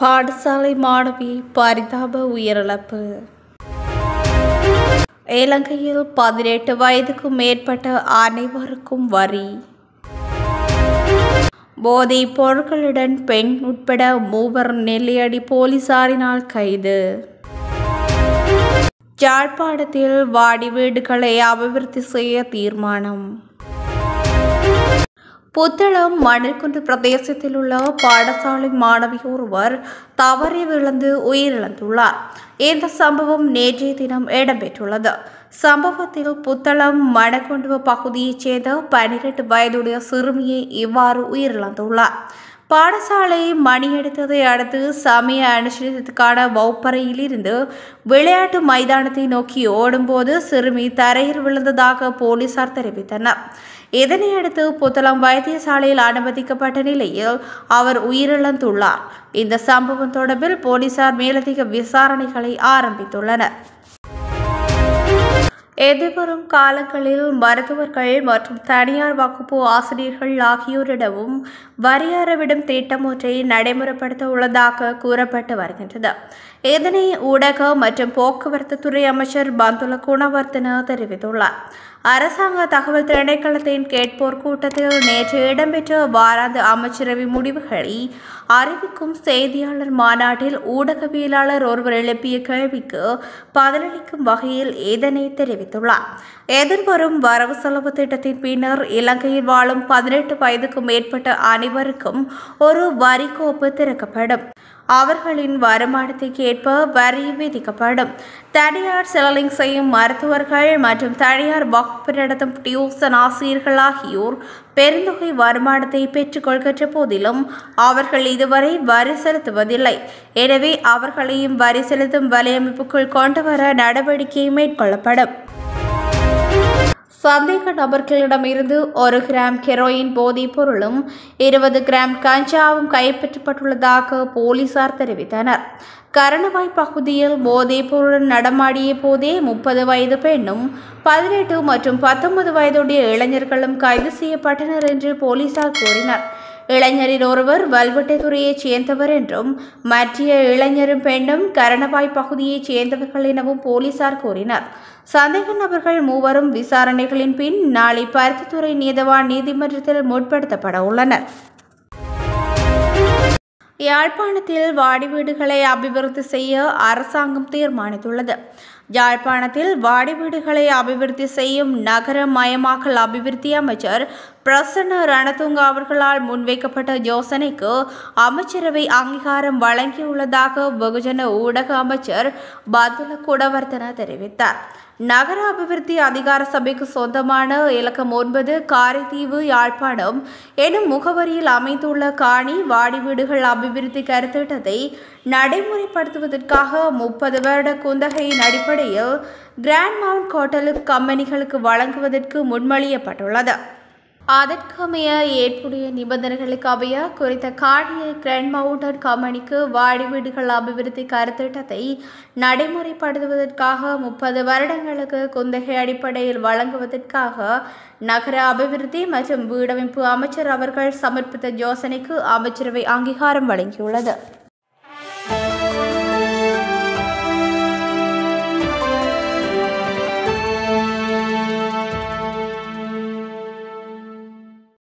பாடசாலை மாணவி பரிதாப உயிரிழப்பு இலங்கையில் பதினெட்டு வயதுக்கும் மேற்பட்ட அனைவருக்கும் வரி போதைப் பொருட்களுடன் பெண் உட்பட மூவர் நெல்லியடி போலீசாரினால் கைது யாழ்ப்பாணத்தில் வாடி வீடுகளை அபிவிருத்தி செய்ய தீர்மானம் புத்தளம் மணல்குன்று பிரதேசத்தில் உள்ள பாடசாலை மாணவி ஒருவர் தவறி விழுந்து உயிரிழந்துள்ளார் இந்த சம்பவம் நேற்றைய தினம் இடம்பெற்றுள்ளது சம்பவத்தில் புத்தளம் மணக்குண்டு பகுதியைச் சேர்ந்த பனிரெண்டு வயதுடைய சிறுமியை இவ்வாறு உயிரிழந்துள்ளார் பாடசாலை மணி எடுத்ததை அடுத்து சமய அனுஷ்டிதத்துக்கான வகுப்பறையில் இருந்து விளையாட்டு மைதானத்தை நோக்கி ஓடும்போது சிறுமி தரையில் விழுந்ததாக போலீசார் தெரிவித்தனர் இதனையடுத்து புத்தளம் வைத்தியசாலையில் அனுமதிக்கப்பட்ட நிலையில் அவர் உயிரிழந்துள்ளார் இந்த சம்பவம் தொடர்பில் போலீசார் மேலதிக விசாரணைகளை ஆரம்பித்துள்ளனர் எதிர்வரும் காலங்களில் மருத்துவர்கள் மற்றும் தனியார் வகுப்பு ஆசிரியர்கள் ஆகியோரிடமும் வரியறவிடும் திட்டம் ஒன்றை நடைமுறைப்படுத்த உள்ளதாக கூறப்பட்டு வருகின்றது இதனை ஊடக மற்றும் போக்குவரத்து துறை அமைச்சர் பந்துல குணவர்த்தன தெரிவித்துள்ளார் அரசாங்க தகவல் திணைக்களத்தின் கேட்போர் கூட்டத்தில் நேற்று இடம்பெற்ற வாராந்த அமைச்சரவை முடிவுகளை அறிவிக்கும் செய்தியாளர் மாநாட்டில் ஊடகவியலாளர் ஒருவர் எழுப்பிய கேள்விக்கு பதிலளிக்கும் வகையில் இதனை தெரிவித்துள்ளார் எதிர்வரும் வரவு செலவு திட்டத்தின் பின்னர் இலங்கையில் வாழும் பதினெட்டு வயதுக்கு மேற்பட்ட அனைவருக்கும் ஒரு வரி கோப்பு திறக்கப்படும் அவர்களின் வருமானத்திற்கு ஏற்ப வரி விதிக்கப்படும் தனியார் செலலிங் செய்யும் மருத்துவர்கள் மற்றும் தனியார் வகுப்பு நடத்தும் டியூசன் ஆசிரியர்கள் ஆகியோர் பெருந்தொகை வருமானத்தை பெற்றுக்கொள்கின்ற போதிலும் அவர்கள் இதுவரை வரி செலுத்துவதில்லை எனவே அவர்களையும் வரி செலுத்தும் வலையமைப்புக்குள் கொண்டுவர நடவடிக்கை மேற்கொள்ளப்படும் சந்தேக நபர்களிடமிருந்து ஒரு கிராம் கெரோயின் போதைப் பொருளும் இருபது கிராம் கஞ்சாவும் கைப்பற்றப்பட்டுள்ளதாக போலீசார் தெரிவித்தனர் கரணவாய் பகுதியில் போதைப் பொருள் நடமாடிய போதே முப்பது வயது பெண்ணும் பதினெட்டு மற்றும் பத்தொன்பது வயதுடைய இளைஞர்களும் கைது செய்யப்பட்டனர் என்று போலீசார் கூறினர் இளைஞரில் ஒருவர் வல்வெட்டைத்துறையைச் சேர்ந்தவர் என்றும் மற்ற இளைஞரும் பெண்ணும் கரணவாய் பகுதியைச் சேர்ந்தவர்கள் எனவும் போலீசார் கூறினர் சந்தேக நபர்கள் மூவரும் விசாரணைகளின் பின் நாளை பருத்தித்துறை நீதவான் நீதிமன்றத்தில் முற்படுத்தப்பட உள்ளனர் யாழ்ப்பாணத்தில் வாடி வீடுகளை அபிவிருத்தி செய்ய அரசாங்கம் தீர்மானித்துள்ளது யாழ்ப்பாணத்தில் வாடி வீடுகளை அபிவிருத்தி செய்யும் நகர மயமாக்கல் அபிவிருத்தி அமைச்சர் பிரசன்ன ரணதுங்க அவர்களால் முன்வைக்கப்பட்ட யோசனைக்கு அமைச்சரவை அங்கீகாரம் வழங்கியுள்ளதாக வெகுஜன ஊடக அமைச்சர் பதுல குடவர்த்தன தெரிவித்தார் நகர அபிவிருத்தி அதிகார சபைக்கு சொந்தமான இலக்கம் ஒன்பது காரைதீவு யாழ்ப்பாணம் எனும் முகவரியில் அமைந்துள்ள காணி வாடி வீடுகள் அபிவிருத்தி கருத்திட்டத்தை நடைமுறைப்படுத்துவதற்காக முப்பது வருட குந்தகையின் அடிப்படையில் கிராண்ட் மவுண்ட் ஹோட்டலுக்கு கம்பெனிகளுக்கு வழங்குவதற்கு முன்மொழியப்பட்டுள்ளது அதற்கமைய ஏற்புடைய நிபந்தனைகளுக்கு அமைய குறித்த காணியை கிராண்ட் மவுண்டன் கம்பெனிக்கு வாடி வீடுகள் அபிவிருத்தி கருத்திட்டத்தை நடைமுறைப்படுத்துவதற்காக முப்பது வருடங்களுக்கு குந்தகை அடிப்படையில் வழங்குவதற்காக நகர அபிவிருத்தி மற்றும் வீடமைப்பு அமைச்சர் அவர்கள் சமர்ப்பித்த யோசனைக்கு அமைச்சரவை அங்கீகாரம் வழங்கியுள்ளது